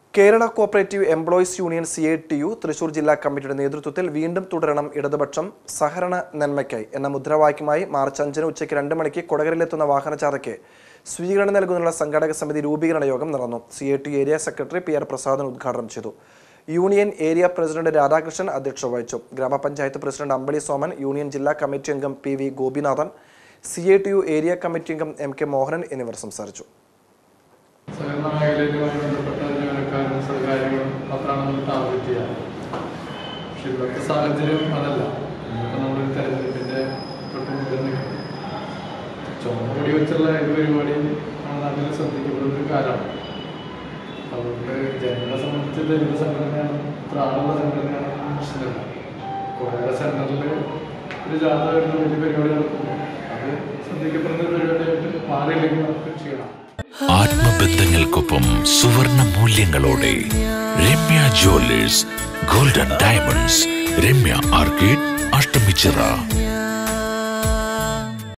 Kerala cooperative employees union C I T U Thrissur ജില്ലാ കമ്മിറ്റിയുടെ നേതൃത്വത്തിൽ വീണ്ടും തുടരണം ഇടതുപക്ഷം സഹകരണ നന്മയ്ക്കായി എന്ന മുദ്രാവാക്യമായി മാർച്ച് അഞ്ചിന് ഉച്ചയ്ക്ക് രണ്ട് മണിക്ക് കൊടകരയിലെത്തുന്ന വാഹനജാഥയ്ക്ക് സ്വീകരണം നൽകുന്നതിനുള്ള സംഘാടക സമിതി രൂപീകരണ യോഗം നടന്നു C I T area secretary P R Prasadan ഉദ്ഘാടനം ചെയ്തു യൂണിയൻ ഏരിയ പ്രസിഡന്റ് രാധാകൃഷ്ണൻ അധ്യക്ഷത വഹിച്ചു ഗ്രാമപഞ്ചായത്ത് പ്രസിഡന്റ് അമ്പളി സോമൻ യൂണിയൻ ജില്ലാ കമ്മിറ്റി അംഗം P V Gopinathan C I T U area committee അംഗം എം കെ മോഹനൻ എന്നിവർ സംസാരിച്ചു സഹകരണ മേഖലയുമായി ബന്ധപ്പെട്ട ജീവനക്കാരും സർക്കാരുകളും മാത്രമാണ് നമ്മൾ ടാർഗറ്റ് ചെയ്യുക പക്ഷെ ഇവിടുത്തെ സാഹചര്യം അതല്ല ഇന്നിപ്പോൾ നമ്മൾ തെരഞ്ഞെടുപ്പിൻ്റെ തൊട്ട് മുമ്പിൽ നിൽക്കും ചുമന്ന കൊടി വെച്ചുള്ള ഏത് പരിപാടിയും നമ്മുടെ നാട്ടിൽ ശ്രദ്ധിക്കപ്പെടുന്ന ഒരു കാലമാണ് അതുകൊണ്ട് ജനങ്ങളെ സംബന്ധിച്ച് ദലിത സംഘടനയാണ് പ്രാണുള്ള സംഘടനയാണ് പ്രശ്നമില്ല കുറേ സെൻറ്ററിൽ ഒരു ജാഥ വരുന്ന വലിയ പരിപാടി നടക്കുന്നു അത് ശ്രദ്ധിക്കപ്പെടുന്ന ഒരു പരിപാടിയായിട്ട് മാറിയില്ലെങ്കിൽ നമുക്ക് ചെയ്യണം ആത്മബന്ധങ്ങൾക്കൊപ്പം സുവർണ മൂല്യങ്ങളോടെ Ramya jewellers golden diamonds Ramya arcade Ashtamichira